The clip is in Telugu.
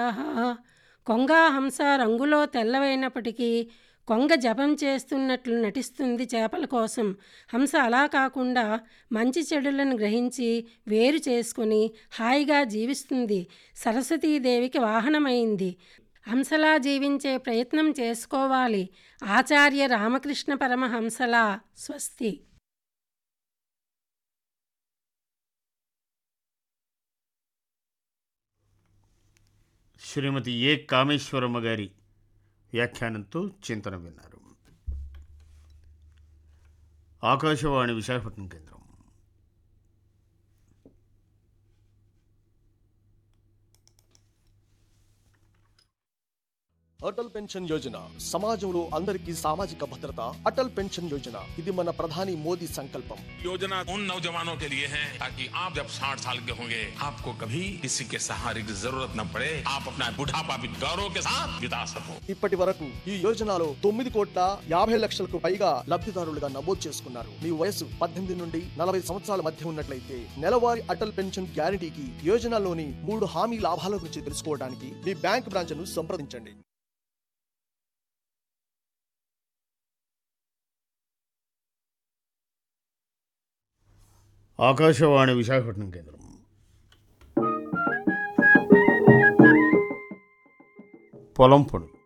కొంగ హంస రంగులో తెల్లవైనప్పటికీ కొంగ జపం చేస్తున్నట్లు నటిస్తుంది చేపల కోసం హంస అలా కాకుండా మంచి చెడులను గ్రహించి వేరు చేసుకుని హాయిగా జీవిస్తుంది సరస్వతీదేవికి వాహనమైంది హంసలా జీవించే ప్రయత్నం చేసుకోవాలి ఆచార్య రామకృష్ణ పరమహంసలా స్వస్తి శ్రీమతి ఏ కామేశ్వరమ్మ గారి వ్యాఖ్యానంతో చింతన విన్నారు ఆకాశవాణి విశాఖపట్నం కేంద్రం అటల్ పెన్షన్ యోజన సమాజంలో అందరికీ సామాజిక భద్రత అటల్ పెన్షన్ యోజన ఇది మన ప్రధాని మోదీ సంకల్పం योजना उन नौजवानों के लिए है ताकि आप जब 60 साल के होंगे आपको कभी किसी के सहारे की जरूरत न पड़े आप अपना बुढ़ापा भी गौरव के साथ बिता सको ఇప్పటి వరకు ఈ యోజనలో తొమ్మిది కోట్ల యాభై లక్షలకు పైగా లబ్ధిదారులుగా నమోదు చేసుకున్నారు మీ వయసు పద్దెనిమిది నుండి నలభై సంవత్సరాల మధ్య ఉన్నట్లయితే నెలవారీ అటల్ పెన్షన్ గ్యారంటీకి యోజనలోని మూడు హామీ లాభాల గురించి తెలుసుకోవడానికి మీ బ్యాంక్ బ్రాంచ్ను సంప్రదించండి ఆకాశవాణి విశాఖపట్నం కేంద్రం పొలం పనులు